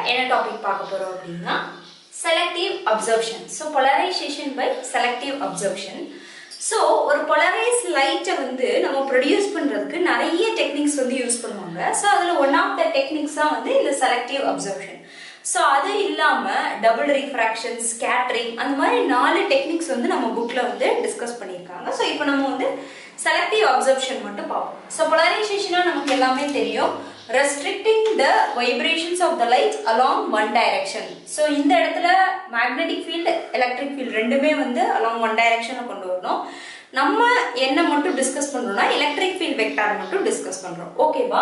என்ன டாபிக் பார்க்க போறோம் அப்படின்னா selective absorption so polarisation by selective absorption so ஒரு பொலரைஸ் லைட்டை வந்து நம்ம ப்ரொடியூஸ் பண்ணுறதுக்கு நிறைய டெக்னிக்ஸ் வந்து யூஸ் பண்ணுவாங்க ஸோ அதில் ஒன் ஆஃப் த டெக்னிக்ஸ் தான் வந்து இந்த செலக்டிவ் அப்சர்ப்ஷன் ஸோ அது இல்லாமல் டபுள் ரிஃப்ராக்ஷன் ஸ்கேட்ரிங் அந்த மாதிரி நாலு டெக்னிக்ஸ் வந்து நம்ம புக்கில் வந்து டிஸ்கஸ் பண்ணியிருக்காங்க ஸோ இப்போ நம்ம வந்து செலக்டிவ் அப்சர்ப்ஷன் மட்டும் பார்ப்போம் ஸோ பொலரைசேஷனாக நமக்கு எல்லாமே தெரியும் restricting the vibrations of the light along one direction so இந்த இடத்துல மேக்னெட்டிக் ஃபீல்டு எலக்ட்ரிக் ஃபீல்டு ரெண்டுமே வந்து அலாங் ஒன் டைரக்ஷனில் கொண்டு வரணும் நம்ம என்ன மட்டும் டிஸ்கஸ் பண்ணுறோம்னா எலக்ட்ரிக் ஃபீல்ட் வெக்டார் மட்டும் டிஸ்கஸ் பண்ணுறோம் ஓகேவா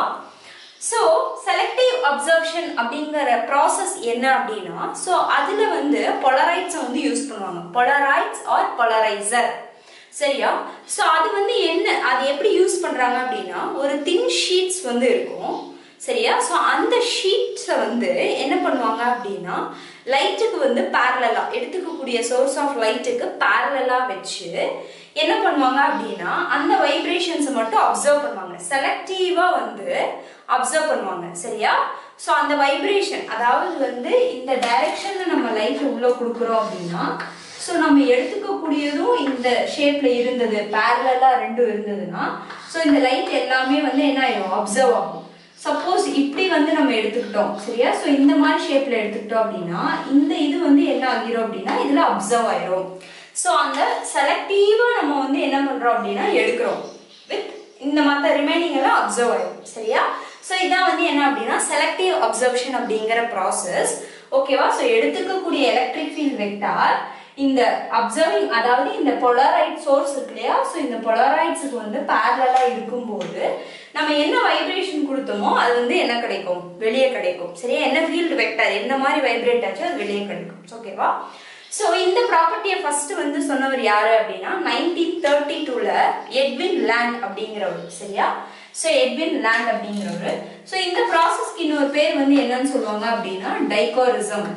ஸோ செலக்டிவ் அப்சர்ப்ஷன் அப்படிங்கிற ப்ராசஸ் என்ன அப்படின்னா ஸோ அதில் வந்து பொலரைட்ஸை வந்து யூஸ் பண்ணுவாங்க பொலரைட்ஸ் ஆர் பொலரைசர் சரியா ஸோ அது வந்து என்ன அது எப்படி யூஸ் பண்ணுறாங்க அப்படின்னா ஒரு தின் ஷீட்ஸ் வந்து இருக்கும் சரியா ஸோ அந்த ஷீட்ஸை வந்து என்ன பண்ணுவாங்க அப்படின்னா லைட்டுக்கு வந்து பேரலாக எடுத்துக்கக்கூடிய சோர்ஸ் ஆஃப் லைட்டுக்கு பேரலாக வச்சு என்ன பண்ணுவாங்க அப்படின்னா அந்த வைப்ரேஷன்ஸை மட்டும் அப்சர்வ் பண்ணுவாங்க செலக்டிவாக வந்து அப்சர்வ் பண்ணுவாங்க சரியா ஸோ அந்த வைப்ரேஷன் அதாவது வந்து இந்த டைரக்ஷனில் நம்ம லைட் உள்ள கொடுக்குறோம் அப்படின்னா ஸோ நம்ம எடுத்துக்கக்கூடியதும் இந்த ஷேப்ல இருந்தது பேரலா ரெண்டும் இருந்ததுன்னா ஸோ இந்த லைட் எல்லாமே வந்து என்ன ஆயிடும் அப்சர்வ் ஆகும் சப்போஸ் இப்படி வந்து நம்ம எடுத்துக்கிட்டோம் சரியா ஸோ இந்த மாதிரி ஷேப்ல எடுத்துக்கிட்டோம் அப்படின்னா இந்த இது வந்து என்ன ஆகிரும் அப்படின்னா இதுல அப்சர்வ் ஆயிரும் ஸோ அந்த செலக்டிவா நம்ம வந்து என்ன பண்றோம் அப்படின்னா எடுக்கிறோம் வித் இந்த மற்ற ரிமைனிங் எல்லாம் அப்சர்வ் ஆயிரும் சரியா ஸோ இதான் வந்து என்ன அப்படின்னா செலக்டிவ் அப்சர்ப்ஷன் அப்படிங்கிற ப்ராசஸ் ஓகேவா ஸோ எடுத்துக்கக்கூடிய எலக்ட்ரிக் ஃபீல்ட் வெக்டார் இந்த அப்சர்விங் அதாவது இந்த பொலரைட் சோர்ஸ் இருக்கு இல்லையா ஸோ இந்த பொலரைட்ஸுக்கு வந்து பேரலா இருக்கும்போது நம்ம என்ன வைப்ரேஷன் கொடுத்தோமோ அது வந்து என்ன கிடைக்கும் வெளியே கிடைக்கும் சரியா என்ன ஃபீல்டு வெக்டர் எந்த மாதிரி வைப்ரேட் ஆச்சோ அது வெளியே கிடைக்கும் ஓகேவா ஸோ இந்த ப்ராப்பர்ட்டியை ஃபர்ஸ்ட் வந்து சொன்னவர் யாரு அப்படின்னா நைன்டீன் தேர்ட்டி டூல எட்வின் லேண்ட் அப்படிங்கிறவர் சரியா ஸோ எட்வின் லேண்ட் அப்படிங்கிறவர் ஸோ இந்த ப்ராசஸ்க்கு இன்னொரு பேர் வந்து என்னன்னு சொல்லுவாங்க அப்படின்னா டைகோரிசம்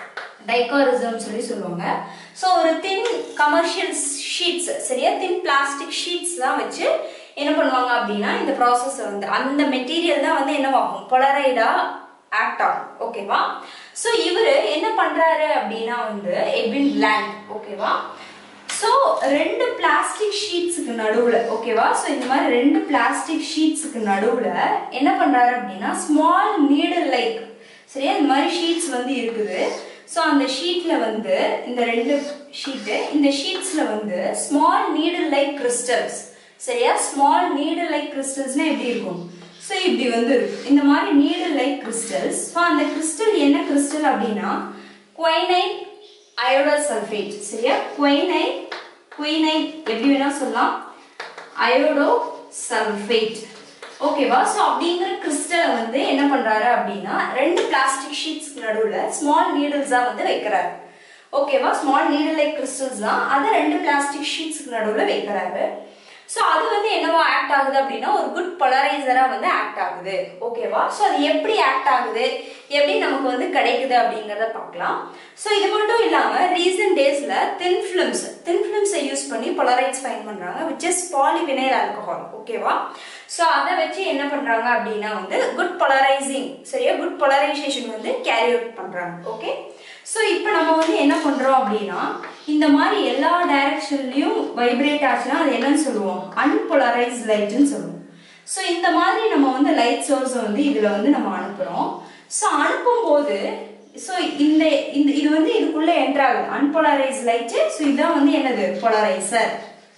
டைகோரிசம் சொல்லி சொல்லுவாங்க ஸோ ஒரு தின் கமர்ஷியல் ஷீட்ஸ் சரியா தின் பிளாஸ்டிக் ஷீட்ஸ் தான் வச்சு என்ன பண்ணுவாங்க அப்படின்னா இந்த ப்ராசஸ் வந்து அந்த மெட்டீரியல் தான் வந்து என்னவாகும் பொலரைடா ஆக்ட் ஆகும் ஓகேவா ஸோ இவர் என்ன பண்றாரு அப்படின்னா வந்து எட்வின் லேண்ட் ஓகேவா ஸோ ரெண்டு பிளாஸ்டிக் ஷீட்ஸுக்கு நடுவில் ஓகேவா ஸோ இந்த மாதிரி ரெண்டு பிளாஸ்டிக் ஷீட்ஸுக்கு நடுவில் என்ன பண்ணுறாரு அப்படின்னா ஸ்மால் நீடல் லைக் சரியா இந்த மாதிரி ஷீட்ஸ் வந்து இருக்குது ஸோ அந்த ஷீட்டில் வந்து இந்த ரெண்டு ஷீட்டு இந்த ஷீட்ஸில் வந்து ஸ்மால் நீடல் லைக் கிறிஸ்டல்ஸ் சரியா ஸ்மால் நீடல் லைக் கிறிஸ்டல்ஸ்னா எப்படி இருக்கும் ஸோ இப்படி வந்து இந்த மாதிரி நீடல் லைக் கிறிஸ்டல்ஸ் ஸோ அந்த கிறிஸ்டல் என்ன கிறிஸ்டல் அப்படின்னா குவைனைட் அயோடோ சல்ஃபேட் சரியா குவைனைட் குயினைட் எப்படி வேணா சொல்லலாம் அயோடோ சல்ஃபேட் ஓகேவா ஸோ அப்படிங்கிற கிறிஸ்டலை வந்து என்ன பண்றாரு அப்படின்னா ரெண்டு பிளாஸ்டிக் ஷீட்ஸ்க்கு நடுவில் ஸ்மால் நீடில்ஸா வந்து வைக்கிறாரு ஓகேவா ஸ்மால் நீடில் லைக் கிறிஸ்டல்ஸ் தான் அதை ரெண்டு பிளாஸ்டிக் ஷீட்ஸ்க்கு நடுவில் வைக்கிறாரு ஸோ அது வந்து என்னவா ஆக்ட் ஆகுது அப்படின்னா ஒரு குட் பொலரைசரா வந்து ஆக்ட் ஆகுது ஓகேவா ஸோ அது எப்படி ஆக்ட் ஆகுது எப்படி நமக்கு வந்து கிடைக்குது அப்படிங்கிறத பார்க்கலாம் ஸோ இது மட்டும் இல்லாமல் ரீசன்ட் டேஸில் தின் ஃபிலிம்ஸ் தின் ஃபிலிம்ஸை யூஸ் பண்ணி பொலரைட்ஸ் ஃபைன் பண்ணுறாங்க விச் இஸ் பாலிவினைல் ஆல்கஹால் ஓகேவா ஸோ அதை வச்சு என்ன பண்ணுறாங்க அப்படின்னா வந்து குட் பொலரைசிங் சரியா குட் பொலரைசேஷன் வந்து கேரி அவுட் பண்ணுறாங்க ஓகே ஸோ இப்போ நம்ம வந்து என்ன பண்ணுறோம் அப்படின்னா இந்த மாதிரி எல்லா டைரக்ஷன்லையும் வைப்ரேட் ஆச்சுன்னா அது என்னன்னு சொல்லுவோம் அன்பொலரைஸ் லைட்னு சொல்லுவோம் ஸோ இந்த மாதிரி நம்ம வந்து லைட் சோர்ஸை வந்து இதில் வந்து நம்ம அனுப்புகிறோம் ஸோ அனுப்பும்போது ஸோ இந்த இந்த இது வந்து இதுக்குள்ளே என்ட்ராகுது அன்பொலரைஸ் லைட்டு ஸோ இதுதான் வந்து என்னது பொலரைசர்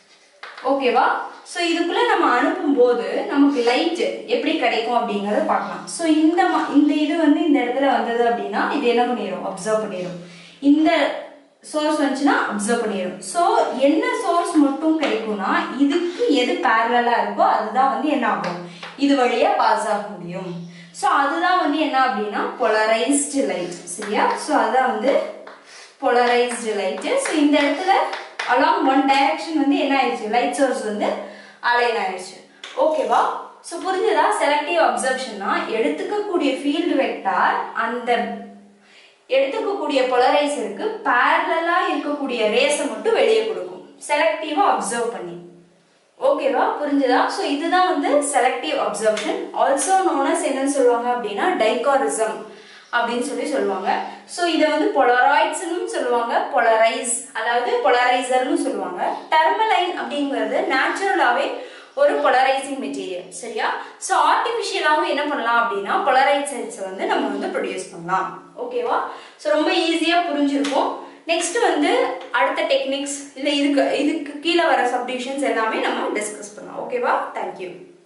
ஓகேவா ஸோ இதுக்குள்ள நம்ம அனுப்பும்போது நமக்கு லைட் எப்படி கிடைக்கும் அப்படிங்கறத பார்க்கலாம் ஸோ இந்த இந்த இது வந்து இந்த இடத்துல வந்தது அப்படின்னா இது என்ன பண்ணிடும் அப்சர்வ் பண்ணிடும் இந்த சோர்ஸ் வந்துச்சுன்னா அப்சர்வ் பண்ணிடும் ஸோ என்ன சோர்ஸ் மட்டும் கிடைக்கும்னா இதுக்கு எது பேரலா இருக்கோ அதுதான் வந்து என்ன ஆகும் இது வழியா பாஸ் ஆக முடியும் ஸோ அதுதான் வந்து என்ன அப்படின்னா பொலரைஸ்டு லைட் சரியா ஸோ அதான் வந்து பொலரைஸ்டு லைட்டு ஸோ இந்த இடத்துல அலாங் ஒன் டைரக்ஷன் வந்து என்ன ஆயிடுச்சு லைட் சோர்ஸ் வந்து அலைன் ஆயிடுச்சு ஓகேவா ஸோ புரிஞ்சதா செலக்டிவ் அப்சர்ப்ஷன்னா எடுத்துக்கக்கூடிய ஃபீல்டு வெக்டார் அந்த எடுத்துக்கக்கூடிய பொலரைசருக்கு பேரலா இருக்கக்கூடிய ரேஸை மட்டும் வெளியே கொடுக்கும் செலக்டிவா அப்சர்வ் பண்ணி ஓகேவா புரிஞ்சுதா ஸோ இதுதான் வந்து செலக்டிவ் அப்சர்ப்ஷன் ஆல்சோ நோனஸ் என்னன்னு சொல்லுவாங்க அப்படின்னா டைகாரிசம் அப்படின்னு சொல்லி சொல்லுவாங்க ஸோ இதை வந்து பொலராய்ட்ஸ்னு சொல்லுவாங்க பொலரைஸ் அதாவது பொலரைசர்னு சொல்லுவாங்க டர்மலைன் அப்படிங்கிறது நேச்சுரலாகவே ஒரு பொலரைசிங் மெட்டீரியல் சரியா ஸோ ஆர்டிஃபிஷியலாகவும் என்ன பண்ணலாம் அப்படின்னா பொலரைசர்ஸை வந்து நம்ம வந்து ப்ரொடியூஸ் பண்ணலாம் ஓகேவா ஸோ ரொம்ப ஈஸியாக புரிஞ்சிருக்கும் நெக்ஸ்ட் வந்து அடுத்த டெக்னிக்ஸ் இல்லை இதுக்கு இதுக்கு கீழே வர சப்டிவிஷன்ஸ் எல்லாமே நம்ம டிஸ்கஸ் பண்ணலாம் ஓகேவா தேங்க்யூ